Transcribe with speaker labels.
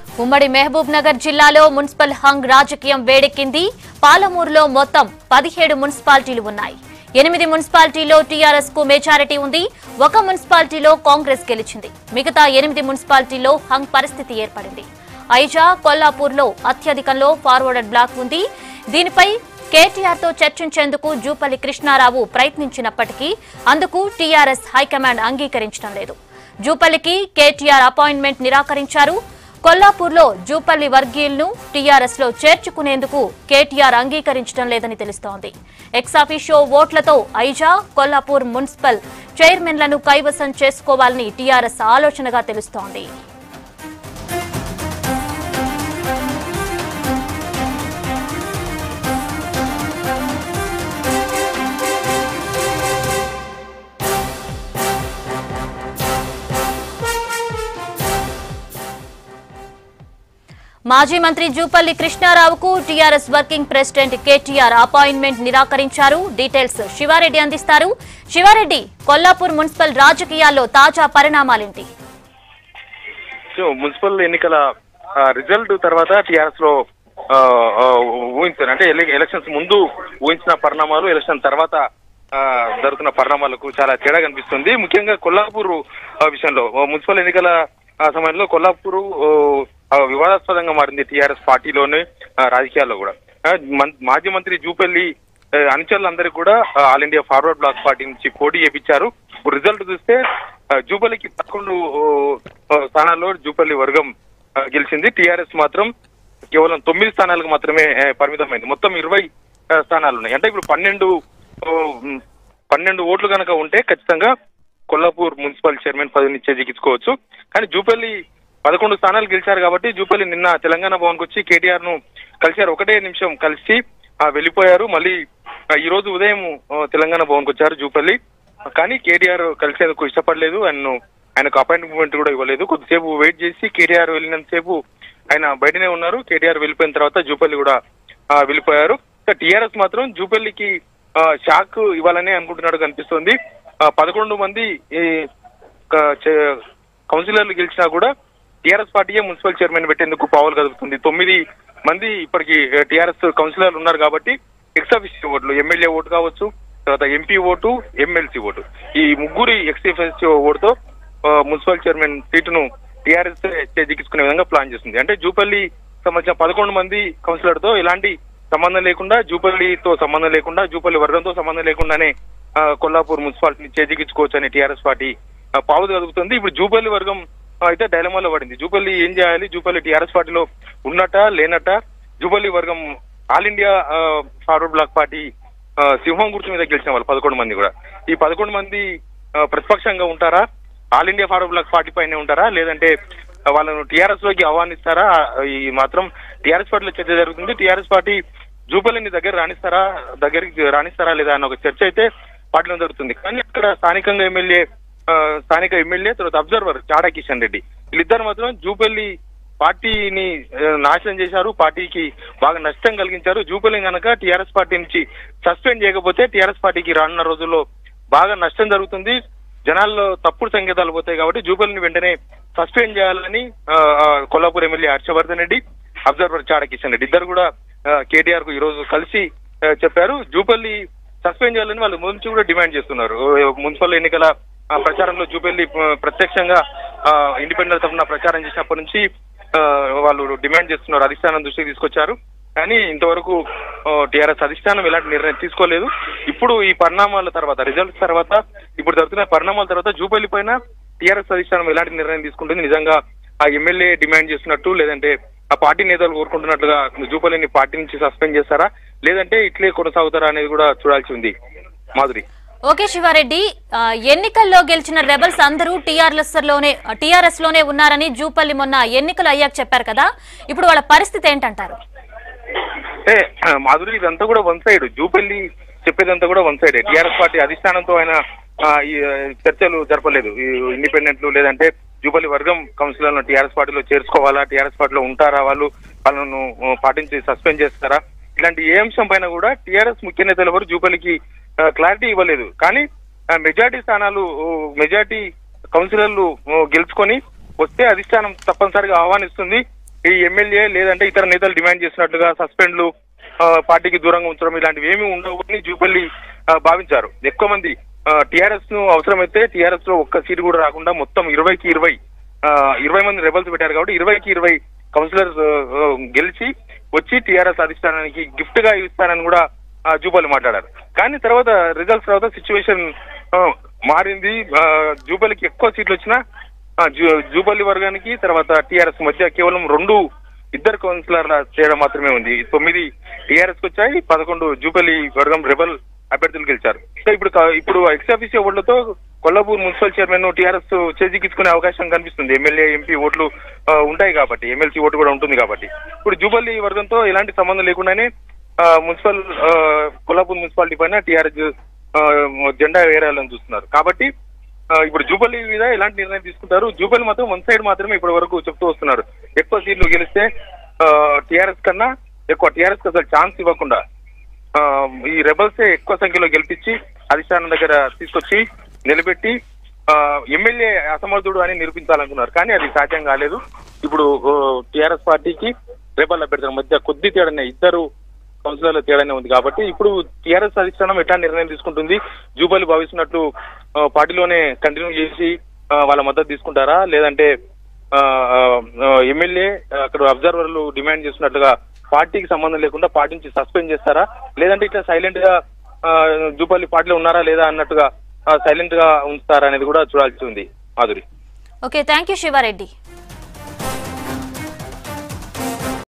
Speaker 1: ఉమ్మడి మహబూబ్ నగర్ జిల్లాలో municipal hung రాజకీయం వేడెక్కింది పాలమూరులో మొత్తం పదిహేడు మున్సిపాలిటీలు ఉన్నాయి ఎనిమిది మున్సిపాలిటీలో టీఆర్ఎస్ కు మెజారిటీ ఉంది ఒక మున్సిపాలిటీలో కాంగ్రెస్ గెలిచింది మిగతా ఎనిమిది మున్సిపాలిటీలో హంగ్ పరిస్థితి ఏర్పడింది ఐజా కొల్లాపూర్లో అత్యధికంలో ఫార్వర్డ్ బ్లాక్ ఉంది దీనిపై కేటీఆర్ తో చర్చించేందుకు జూపల్లి కృష్ణారావు ప్రయత్నించినప్పటికీ అందుకు టీఆర్ఎస్ హైకమాండ్ అంగీకరించడం లేదు జూపల్లికి కేటీఆర్ అపాయింట్మెంట్ నిరాకరించారు కొల్లాపూర్లో జూపల్లి వర్గీయులను టీఆర్ఎస్ లో చేర్చుకునేందుకు కేటీఆర్ అంగీకరించడం లేదని తెలుస్తోంది ఎక్సాఫిషో ఓట్లతో ఐజా కొల్లాపూర్ మున్సిపల్ చైర్మన్లను కైవసం చేసుకోవాలని టీఆర్ఎస్ ఆలోచనగా తెలుస్తోంది మాజీ మంత్రి జూపల్లి కృష్ణారావుకు TRS working president KTR appointment నిరాకరించారు డీటెయిల్స్ శివారెడ్డి అందిస్తారు శివారెడ్డి కొల్లాపూర్ మున్సిపల్ రాజకీయాల్లో తాజా పరిణామాలేంటి
Speaker 2: సో మున్సిపల్ ఎన్నికల ఆ, రిజల్ట్ తర్వాత టిఆర్ఎస్ లో ఆ, ఆ, ఊహించారు అంటే ఎల- ఎలక్షన్స్ ముందు ఊహించిన పరిణామాలు ఎలక్షన్ తర్వాత ఆ, జరుగుతున్న పరిణామాలకు చాలా తేడా కనిపిస్తుంది ముఖ్యంగా కొల్లాపూర్ ఆ, విషయంలో ఓ మున్సిపల్ ఎన్నికల ఆ, సమయంలో కొల్లాపూర్ ఓ, ఆ, వివాదాస్పదంగా మారింది టిఆర్ఎస్ పార్టీలోనే ఆ, రాజకీయాల్లో కూడా ఆ, మన్- మాజీ మంత్రి జూపల్లి ఆ, అనుచరులందరికీ కూడా ఆ, all India forward bloc party నుంచి పోటీ చేపించారు ఇప్పుడు రిజల్ట్ చూస్తే ఆ, జూపల్లికి పదకొండు ఓ, ఓ, స్థానాల్లో జూపల్లి వర్గం ఆ, గెలిచింది టీఆర్ఎస్ మాత్రం కేవలం తొమ్మిది స్థానాలకు మాత్రమే ఆ, పరిమితమైంది మొత్తం ఇరవై ఆ, స్థానాలు ఉన్నాయి అంటే ఇప్పుడు పన్నెండు ఓ, మ్, పన్నెండు ఓట్లు కనుక ఉంటే ఖచ్చితంగా కొల్లాపూర్ మున్సిపల్ చైర్మన్ పదవిని చేజిక్కించుకోవచ్చు కానీ జూపల్లి పదకొండు స్థానాలు గెలిచారు కాబట్టి జూపల్లి నిన్న తెలంగాణ భవన్కి వచ్చి కేటీఆర్ ను కలిశారు ఒకటే నిమిషం కలిసి ఆ, వెళ్ళిపోయారు మళ్ళీ ఆ, ఈ రోజు ఉదయం ఆ, తెలంగాణ భవన్కి వచ్చారు జూపల్లి కానీ కేటీఆర్ కలిసేందుకు ఇష్టపడలేదు ఆయన ఆయనకు అపాయింట్మెంట్ కూడా ఇవ్వలేదు కొద్దిసేపు వెయిట్ చేసి కేటీఆర్ వెళ్ళినంతసేపు ఆయన బయటనే ఉన్నారు కేటీఆర్ వెళ్ళిపోయిన తర్వాత జూపల్లి కూడా ఆ, వెళ్ళిపోయారు టీఆర్ఎస్ మాత్రం జూపల్లికి ఆ, షాక్ ఇవ్వాలని అనుకుంటున్నాడు కనిపిస్తుంది ఆ, పదకొండు మంది ఈ, క- చే- కౌన్సిలర్లు గెలిచినా కూడా టీఆర్ఎస్ పార్టీయే మున్సిపల్ చైర్మన్ పెట్టేందుకు పావులు కదుపుతుంది తొమ్మిది మంది ఇప్పటికి టీఆర్ఎస్ కౌన్సిలర్లు ఉన్నారు కాబట్టి ఎక్సాఫిషియో ఓట్లు ఎమ్మెల్యే ఓటు కావచ్చు తర్వాత ఎంపీ ఓటు ఎమ్మెల్సీ ఓటు ఈ ముగ్గురి ఎక్సాఫిషియో ఓటుతో ఆ, మున్సిపల్ చైర్మన్ సీటును టీఆర్ఎస్ చేజిక్కించుకునే విధంగా ప్లాన్ చేస్తుంది అంటే జూపల్లి సంబంధించిన పదకొండు మంది కౌన్సిలర్తో ఎలాంటి సంబంధం లేకుండా జూపల్లితో సంబంధం లేకుండా జూపల్లి వర్గంతో సంబంధం లేకుండానే ఆ, కొల్లాపూర్ మున్సిపాలిటీని చేజిక్కించుకోవచ్చు అని టీఆర్ఎస్ పార్టీ ఆ, పావులు కదుపుతుంది ఇప్పుడు జూపల్లి వర్గం ఆ, అయితే డైలమాలో పడింది జూపల్లి ఏం చేయాలి జూపల్లి టీఆర్ఎస్ పార్టీలో ఉన్నట లేనట జూపల్లి వర్గం ఆల్ ఇండియా ఆ, ఫార్వర్డ్ బ్లాక్ పార్టీ ఆ, సింహం గుర్తు మీద గెలిచిన వాళ్ళు పదకొండు మంది కూడా ఈ పదకొండు మంది ఆ, ప్రతిపక్షంగా ఉంటారా all India forward bloc party పైనే ఉంటారా లేదంటే వాళ్ళను టీఆర్ఎస్ లోకి ఆహ్వానిస్తారా ఈ మాత్రం టీఆర్ఎస్ పార్టీలో చర్చ జరుగుతుంది టీఆర్ఎస్ పార్టీ జూపల్లిని దగ్గర రాణిస్తారా దగ్గరికి రాణిస్తారా లేదా అన్న ఒక చర్చ అయితే పార్టీలో జరుగుతుంది కానీ అక్కడ స్థానికంగా ఎమ్మెల్యే ఆ, స్థానిక ఎమ్మెల్యే తర్వాత అబ్జర్వర్ చాడా కిషన్ రెడ్డి వీళ్ళిద్దరు మాత్రం జూపల్లి పార్టీని ఆ, నాశనం చేశారు పార్టీకి బాగా నష్టం కలిగించారు జూపల్లి కనుక టీఆర్ఎస్ పార్టీ నుంచి సస్పెండ్ చేయకపోతే టీఆర్ఎస్ పార్టీకి రానున్న రోజుల్లో బాగా నష్టం జరుగుతుంది జనాల్లో తప్పుడు సంకేతాలు పోతాయి కాబట్టి జూపల్లిని వెంటనే సస్పెండ్ చేయాలని ఆ, ఆ, కొల్లాపూర్ ఎమ్మెల్యే హర్షవర్ధన్ రెడ్డి అబ్జర్వర్ చాడ కిషన్ రెడ్డి ఇద్దరు కూడా కేటీఆర్ కు ఈ రోజు కలిసి ఆ, చెప్పారు జూపల్లి సస్పెండ్ చేయాలని వాళ్ళు ముందు నుంచి కూడా డిమాండ్ చేస్తున్నారు ఓ, మున్సిపల్ ఎన్నికల ఆ, ప్రచారంలో జూపల్లి ఆ, ప్రత్యక్షంగా ఇండిపెండెంట్ తరఫున ప్రచారం చేసినప్పటి నుంచి ఆ, వాళ్ళు డిమాండ్ చేస్తున్నారు అధిష్టానం దృష్టికి తీసుకొచ్చారు కానీ ఇంతవరకు టీఆర్ఎస్ అధిష్టానం ఎలాంటి నిర్ణయం తీసుకోలేదు ఇప్పుడు ఈ పరిణామాల తర్వాత రిజల్ట్స్ తర్వాత ఇప్పుడు జరుగుతున్న పరిణామాల తర్వాత జూపల్లి పైన టీఆర్ఎస్ అధిష్టానం ఎలాంటి నిర్ణయం తీసుకుంటుంది నిజంగా ఆ ఎమ్మెల్యే డిమాండ్ చేస్తున్నట్టు లేదంటే ఆ పార్టీ నేతలు కోరుకుంటున్నట్లుగా జూపల్లిని పార్టీ నుంచి సస్పెండ్ చేస్తారా లేదంటే ఇట్లే కొనసాగుతారా అనేది కూడా చూడాల్సి ఉంది మాధురి
Speaker 1: ఓకే శివారెడ్డి ఆ, ఎన్నికల్లో గెలిచిన రెబల్స్ అందరూ టీఆర్ఎస్ లోనే టీఆర్ఎస్ లోనే ఉన్నారని జూపల్లి మొన్న ఎన్నికలు అయ్యాక చెప్పారు కదా ఇప్పుడు వాళ్ళ పరిస్థితి ఏంటంటారు
Speaker 2: అంటే మాధురి ఇదంతా కూడా వన్ సైడ్ జూపల్లి చెప్పేదంతా కూడా వన్ సైడ్ టీఆర్ఎస్ పార్టీ అధిష్టానంతో ఆయన ఆ, ఈ ఆ, చర్చలు జరపలేదు ఈ ఇండిపెండెంట్లు లేదంటే జూపల్లి వర్గం కౌన్సిలర్లను టీఆర్ఎస్ పార్టీలో చేర్చుకోవాలా టీఆర్ఎస్ పార్టీలో ఉంటారా వాళ్ళు వాళ్ళను ఆ, పార్టీ నుంచి సస్పెండ్ చేస్తారా ఇలాంటి ఏ అంశం పైన కూడా టీఆర్ఎస్ ముఖ్య నేతలు ఎవరు జూపల్లికి క్లారిటీ ఇవ్వలేదు కానీ మెజార్టీ స్థానాలు మెజార్టీ కౌన్సిలర్లు ఆ, గెలుచుకొని వస్తే అధిష్టానం తప్పనిసరిగా ఆహ్వానిస్తుంది ఈ ఎమ్మెల్యే లేదంటే ఇతర నేతలు డిమాండ్ చేసినట్లుగా సస్పెండ్లు ఆ, పార్టీకి దూరంగా ఉంచడం ఇలాంటివి ఏమీ ఉండవు అని జూపల్లి ఆ, భావించారు ఎక్కువ మంది టిఆర్ఎస్ ను అవసరమైతే టిఆర్ఎస్ లో ఒక్క సీటు కూడా రాకుండా మొత్తం ఇరవైకి ఇరవై ఆ, ఇరవై మంది రెబల్స్ పెట్టారు కాబట్టి ఇరవైకి ఇరవై కౌన్సిలర్స్ ఆ, గెలిచి వచ్చి టిఆర్ఎస్ అధిష్టానానికి గిఫ్ట్ గా ఇస్తానని కూడా ఆ, జూపల్లి మాట్లాడారు కానీ తర్వాత రిజల్ట్స్ తర్వాత సిచ్యువేషన్ మారింది ఆ, జూపల్లికి ఎక్కువ సీట్లు వచ్చినా ఆ, జూ- జూపల్లి వర్గానికి తర్వాత టిఆర్ఎస్ మధ్య కేవలం రెండు ఇద్దరు కౌన్సిలర్ల తేడా మాత్రమే ఉంది తొమ్మిది టిఆర్ఎస్ కి వచ్చాయి పదకొండు జూపల్లి వర్గం రెబల్ అభ్యర్థులు గెలిచారు సో ఇప్పుడు క- ఇప్పుడు ఎక్సాఫీసీ ఓట్లతో కొల్లాపూర్ మున్సిపల్ చైర్మన్ టిఆర్ఎస్ చేజిక్కించుకునే అవకాశం కనిపిస్తుంది ఎమ్మెల్యే ఎంపీ ఓట్లు ఆ, ఉంటాయి కాబట్టి ఎమ్మెల్సీ ఓటు కూడా ఉంటుంది కాబట్టి ఇప్పుడు జూపల్లి వర్గంతో ఎలాంటి సంబంధం లేకుండానే ఆ, మున్సిపల్ ఆ, కొల్లాపూర్ మున్సిపాలిటీ పైన టిఆర్ఎస్ జెండా వేయాలని చూస్తున్నారు కాబట్టి ఆ, ఇప్పుడు జూపల్లి మీద ఎలాంటి నిర్ణయం తీసుకుంటారు జూపల్లి మాత్రం వన్ సైడ్ మాత్రమే ఇప్పటి వరకు చెప్తూ వస్తున్నారు ఎక్కువ సీట్లు గెలిస్తే టిఆర్ఎస్ కన్నా ఎక్కువ టిఆర్ఎస్ అసలు ఛాన్స్ ఇవ్వకుండా ఆ, ఈ రెబల్సే ఎక్కువ సంఖ్యలో గెలిపించి అధిష్టానం దగ్గర తీసుకొచ్చి నిలబెట్టి ఆ, ఎమ్మెల్యే అసమర్థుడు అని నిరూపించాలనుకున్నారు కానీ అది సాధ్యం కాలేదు ఇప్పుడు టిఆర్ఎస్ పార్టీకి రెబల్ అభ్యర్థుల మధ్య కొద్ది తేడానే ఇద్దరు కౌన్సిలర్ల తేడానే ఉంది కాబట్టి ఇప్పుడు టీఆర్ఎస్ అధిష్టానం ఎట్లా నిర్ణయం తీసుకుంటుంది జూబలి భావిస్తున్నట్లు ఆ, పార్టీలోనే కంటిన్యూ చేసి ఆ, వాళ్ళ మద్దతు తీసుకుంటారా లేదంటే ఆ, ఆ, ఎమ్మెల్యే అక్కడ అబ్జర్వర్లు డిమాండ్ చేస్తున్నట్లుగా పార్టీకి సంబంధం లేకుండా పార్టీ నుంచి సస్పెండ్ చేస్తారా లేదంటే ఇట్లా సైలెంట్ గా ఆ, జూపల్లి పార్టీలో ఉన్నారా లేదా అన్నట్టుగా సైలెంట్ గా ఉంచుతారా అనేది కూడా చూడాల్సి ఉంది Madhuri
Speaker 1: okay thank you Sivareddy